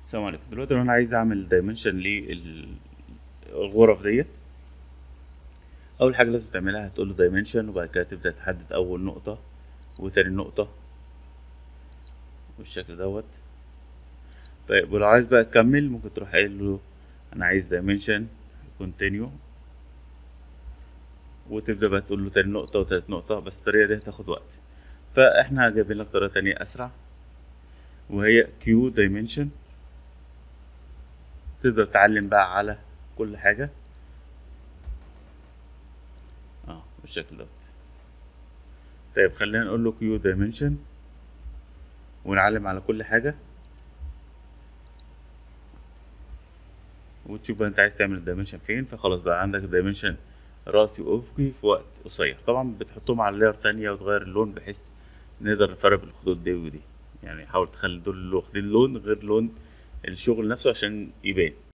السلام عليكم دلوقتي لو انا عايز اعمل دايمنشن للغرف ديت اول حاجه لازم تعملها هتقول له دايمنشن وبعد كده تبدا تحدد اول نقطه وتاني نقطه بالشكل دوت طيب ولو عايز بقى تكمل ممكن تروح قايل له انا عايز دايمنشن كونتينيو وتبدا بقى تقول له تاني نقطه وتالت نقطه بس الطريقه دي هتاخد وقت فاحنا جايبين لك طريقه تانية اسرع وهي كيو دايمنشن تقدر تتعلم بقى على كل حاجة اه بالشكل دوت طيب خلينا نقول له كيو دايمنشن ونعلم على كل حاجة وتشوف بقى انت عايز تعمل الدايمنشن فين فخلاص بقى عندك الدايمنشن راسي وافقي في وقت قصير طبعا بتحطهم على لاير تانية وتغير اللون بحيث نقدر نفرق بين الخطوط دي ودي يعني حاول تخلي دول اللي واخدين لون غير لون الشغل نفسه عشان يبان